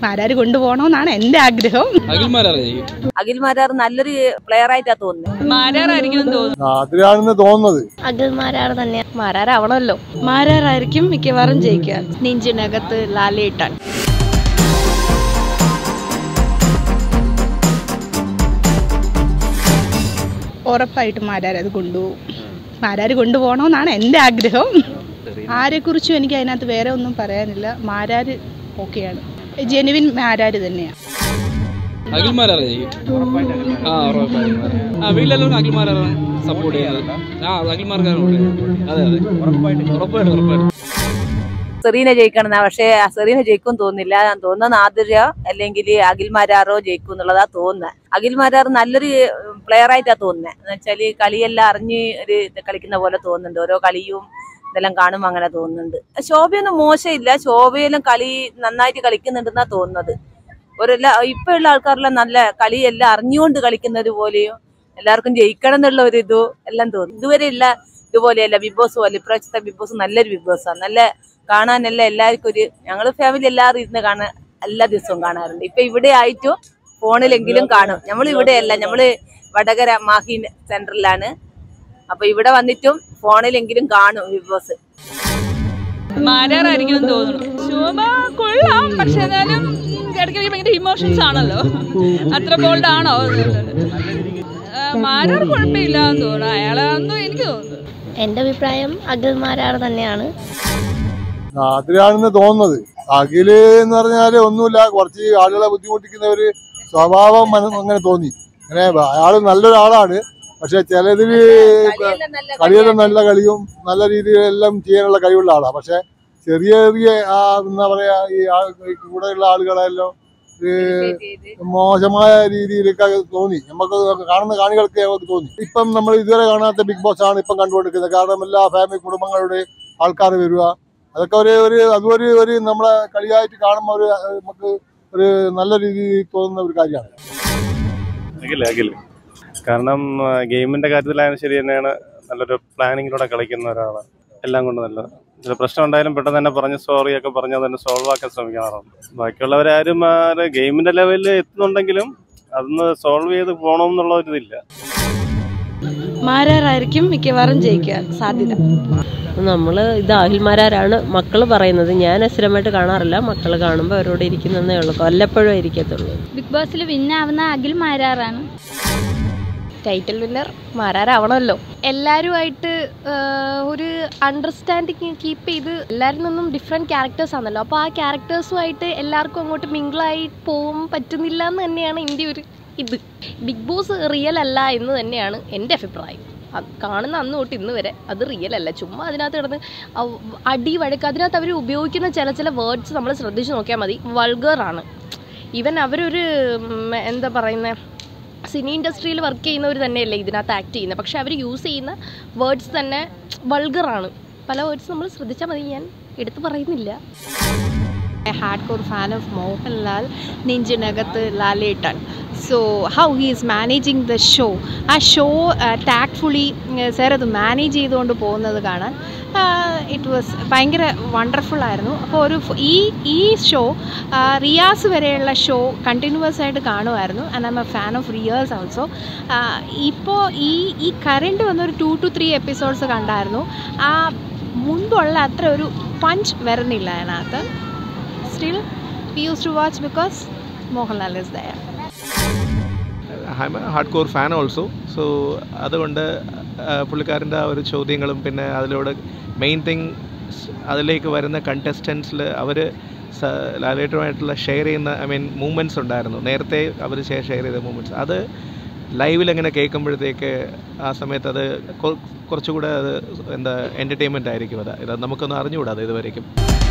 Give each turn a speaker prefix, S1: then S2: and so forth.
S1: മാരാര് കൊണ്ടുപോകണമെന്നാണ് എൻ്റെ ആഗ്രഹം
S2: അഖിൽ മാരാർ നല്ലൊരു പ്ലെയർ ആയിട്ടാ തോന്നുന്നത്
S3: മാരാറായിരിക്കും തോന്നുന്നു
S4: അതിലാണെന്ന് തോന്നുന്നത്
S5: അഖിൽമാരാർ തന്നെയാ
S1: മാരാരാവണമല്ലോ മാരാരായിരിക്കും മിക്കവാറും ജയിക്കുക നെഞ്ചിനകത്ത് ലാലേട്ടൻ ഉറപ്പായിട്ടും മാരാർ അത് കൊണ്ടുപോകും മാരാര് കൊണ്ടുപോകണമെന്നാണ് എൻ്റെ ആഗ്രഹം ആരെക്കുറിച്ചും എനിക്ക് അതിനകത്ത് വേറെ ഒന്നും പറയാനില്ല മാരാര് ഓക്കെയാണ് ജെനുവിൻ മാരാര് തന്നെയാണ്
S6: അഖിൽമാരാണ് ജയിക്കും ആ ഉറപ്പായിട്ടും ആ വീട്ടിലെല്ലാവർക്കും അഖിൽമാരാണ് സപ്പോർട്ട് ചെയ്യുന്നത് ആ അഖിൽമാർക്കാണ് അതെ അതെ ഉറപ്പായിട്ടും ഉറപ്പായിട്ടും ഉറപ്പായിട്ടും
S2: സെറീന ജയിക്കണം പക്ഷേ ആ സെറീന ജയിക്കും തോന്നുന്നില്ല ഞാൻ തോന്നുന്നത് ആതിര അല്ലെങ്കിൽ അഖിൽ മാരാറോ ജയിക്കും എന്നുള്ളതാ തോന്നുന്നത് അഖിൽ മാരാർ നല്ലൊരു പ്ലെയർ ആയിട്ടാ തോന്നുന്നത് എന്ന് വെച്ചാല് കളിയെല്ലാം അറിഞ്ഞ് ഒരു ഇത് കളിക്കുന്ന പോലെ തോന്നുന്നുണ്ട് ഓരോ കളിയും ഇതെല്ലാം കാണുമ്പോൾ അങ്ങനെ തോന്നുന്നുണ്ട് ശോഭയൊന്നും മോശമില്ല ശോഭയെല്ലാം കളി നന്നായിട്ട് കളിക്കുന്നുണ്ടെന്നാ തോന്നുന്നത് ഒരെല്ലാ ഇപ്പൊ ഉള്ള ആൾക്കാരെല്ലാം നല്ല കളിയെല്ലാം അറിഞ്ഞുകൊണ്ട് കളിക്കുന്നത് പോലെയും എല്ലാവർക്കും ജയിക്കണം എന്നുള്ള ഒരു ഇതും എല്ലാം തോന്നും ഇതുവരെ ഇല്ല ഇതുപോലെയല്ല ബിഗ് ബോസ് പോലെ ഇപ്രാവശ്യത്തെ ബിഗ് ബോസ് നല്ലൊരു ബിഗ് ബോസാണ് നല്ല കാണാനല്ല എല്ലാവർക്കും ഒരു ഞങ്ങൾ ഫാമിലി എല്ലാവരും ഇരുന്ന് കാണാൻ എല്ലാ ദിവസവും കാണാറുണ്ട് ഇപ്പൊ ഇവിടെ ആയിട്ടും ഫോണിലെങ്കിലും കാണും നമ്മൾ ഇവിടെയല്ല നമ്മള് വടകര മാഹി സെന്ററിലാണ് അപ്പൊ ഇവിടെ വന്നിട്ടും ഫോണിലെങ്കിലും കാണും ബിഗ് ബോസ്
S3: മാരാറായിരിക്കും തോന്നുന്നു ശോഭ കൊള്ളാം പക്ഷെ എന്നാലും ഇടയ്ക്കിടയ്ക്ക് ഭയങ്കര ഇമോഷൻസ് ആണല്ലോ അത്ര ബോൾഡ് ആണോ മാരാർ കുഴപ്പമില്ല എന്ന് തോന്നുന്നു അയാളാണെന്ന് എനിക്ക് തോന്നുന്നു
S5: എൻ്റെ അഭിപ്രായം അഖിൽമാരാർ തന്നെയാണ്
S4: അതിലാണെന്ന് തോന്നുന്നത് അഖില് എന്ന് പറഞ്ഞാല് ഒന്നുമില്ല കുറച്ച് ആളുകളെ ബുദ്ധിമുട്ടിക്കുന്ന ഒരു സ്വഭാവം മന- അങ്ങനെ തോന്നി അങ്ങനെ അയാള് നല്ലൊരാളാണ് പക്ഷെ ചിലതില് കളിയെല്ലാം നല്ല കളിയും നല്ല രീതിയിലെല്ലാം ചെയ്യാനുള്ള കഴിവുള്ള ആളാണ് പക്ഷെ ചെറിയ ചെറിയ ആ എന്താ പറയാ ഈ ആൾ- ഈ കൂടെയുള്ള ആളുകളെല്ലാം ഒരു മോശമായ രീതിയിലൊക്കെ തോന്നി നമുക്ക് കാണുന്ന കാണികൾക്ക് നമുക്ക് തോന്നി ഇപ്പം നമ്മൾ ഇതുവരെ കാണാത്ത ബിഗ് ബോസ് ആണ് ഇപ്പം കണ്ടുകൊണ്ടിരിക്കുന്നത് കാരണം എല്ലാ ഫാമിലി കുടുംബങ്ങളുടെ ആൾക്കാർ വരിക അതൊക്കെ ഒരു ഒരു അതൊരു ഒരു നമ്മളെ കളിയായിട്ട് കാണുമ്പോൾ ഒരു നമുക്ക് ഒരു നല്ല രീതിയിൽ തോന്നുന്ന ഒരു കാര്യമാണ്
S7: അഖില് അഖില് കാരണം ആ, ഗെയിമിന്റെ കാര്യത്തിലായാലും ശരി തന്നെയാണ് നല്ലൊരു പ്ലാനിങ്ങിലൂടെ കളിക്കുന്ന ഒരാളാണ് എല്ലാം കൊണ്ട് നല്ലത് ചില പ്രശ്നം ഉണ്ടായാലും പെട്ടെന്ന് തന്നെ പറഞ്ഞ് സോറി ഒക്കെ പറഞ്ഞ് തന്നെ സോൾവ് ആക്കാൻ ശ്രമിക്കാറുണ്ട് ബാക്കിയുള്ളവരാരും ആ ഒരു ഗെയിമിന്റെ ലെവലിൽ എത്തുന്നുണ്ടെങ്കിലും അതൊന്ന് സോൾവ് ചെയ്ത് പോകണം എന്നുള്ള ഒരു ഇതില്ല
S1: മാരാരായിരിക്കും മിക്കവാറും ജയിക്കാൻ സാധ്യത
S8: നമ്മൾ ഇത് അഖിൽമാരാരാണ് മക്കൾ പറയുന്നത് ഞാൻ സ്ഥിരമായിട്ട് കാണാറില്ല മക്കൾ കാണുമ്പോൾ അവരോട് ഇരിക്കുന്നതേ ഉള്ളൂ കൊല്ലപ്പോഴും ഇരിക്കത്തുള്ളൂ
S5: ബിഗ് ബോസിൽ വിന്നാവുന്ന അഖിൽ മാരാറാണ്
S1: ടൈറ്റിൽ വിന്നർ മാരാരാവണമല്ലോ എല്ലാവരുമായിട്ട് ഒരു അണ്ടർസ്റ്റാൻഡിങ് കീപ്പ് ചെയ്ത് എല്ലാവരിൽ നിന്നും ഡിഫറെൻറ്റ് ക്യാരക്ടേഴ്സ് ആണല്ലോ അപ്പോൾ ആ ക്യാരക്ടേഴ്സുമായിട്ട് എല്ലാവർക്കും അങ്ങോട്ട് മിങ്കിളായി പോകാൻ പറ്റുന്നില്ല എന്ന് തന്നെയാണ് എൻ്റെ ഒരു ഇത് ബിഗ് ബോസ് റിയൽ അല്ല എന്ന് തന്നെയാണ് എൻ്റെ അഭിപ്രായം അത് കാണുന്ന അന്ന് തൊട്ട് ഇന്ന് വരെ അത് റിയൽ അല്ല ചുമ്മാ അതിനകത്ത് കിടന്ന് അവ- അടി വഴക്ക് അതിനകത്ത് അവർ ഉപയോഗിക്കുന്ന ചില ചില വേർഡ്സ് നമ്മൾ ശ്രദ്ധിച്ച് നോക്കിയാൽ മതി വൾഗറാണ് ഈവൻ അവരൊരു ഉം, എന്താ പറയുന്നത് സിനി ഇൻഡസ്ട്രിയിൽ വർക്ക് ചെയ്യുന്നവർ തന്നെയല്ലേ ഇതിനകത്ത് ആക്ട് ചെയ്യുന്നത് പക്ഷെ അവർ യൂസ് ചെയ്യുന്ന വേർഡ്സ് തന്നെ വൾഗറാണ് പല വേർഡ്സ് നമ്മൾ ശ്രദ്ധിച്ചാൽ മതി ഞാൻ എടുത്തു പറയുന്നില്ല hard core fan of Mohanlal നെഞ്ചിനകത്ത് Lalettan so how he is managing the show ആ ഷോ ടാക്ട്ഫുള്ളി സാർ അത് മാനേജ് ചെയ്തുകൊണ്ട് പോകുന്നത് കാണാൻ ഇറ്റ് വാസ് ഭയങ്കര വണ്ടർഫുൾ ആയിരുന്നു അപ്പോൾ ഒരു ഫ്- ഈ ഈ ഷോ റിയാസ് വരെയുള്ള ഷോ കണ്ടിന്യൂസ് ആയിട്ട് കാണുമായിരുന്നു and I'm a fan of Riyas also ഇപ്പോൾ ഈ ഈ കറണ്ട് വന്നൊരു ടു ടു ത്രീ എപ്പിസോഡ്സ് കണ്ടായിരുന്നു ആ മുൻപുള്ള അത്ര ഒരു പഞ്ച് വരുന്നില്ല അതിനകത്ത് still we use to watch because Mohanlal is there
S9: I'm hard core fan also so അതുകൊണ്ട് ആ, പുള്ളിക്കാരൻ്റെ ആ ഒരു ചോദ്യങ്ങളും പിന്നെ അതിലൂടെ മെയിൻ തിങ് അതിലേക്ക് വരുന്ന കണ്ടസ്റ്റൻസിൽ അവർ ലാലേറ്റുമായിട്ടുള്ള ഷെയർ ചെയ്യുന്ന ഐ മീൻ മൂമെൻറ്റ്സ് ഉണ്ടായിരുന്നു നേരത്തെ അവർ ഷെയർ ചെയ്ത മൂമെൻറ്റ്സ് അത് ലൈവിൽ അങ്ങനെ കേൾക്കുമ്പോഴത്തേക്ക് ആ സമയത്ത് അത് കൊ- കുറച്ചുകൂടെ അത് എന്താ എൻ്റർടൈൻമെൻ്റ് ആയിരിക്കും അത് ഇത് നമുക്കൊന്നും അറിഞ്ഞുകൂടാ അത് ഇതുവരേക്കും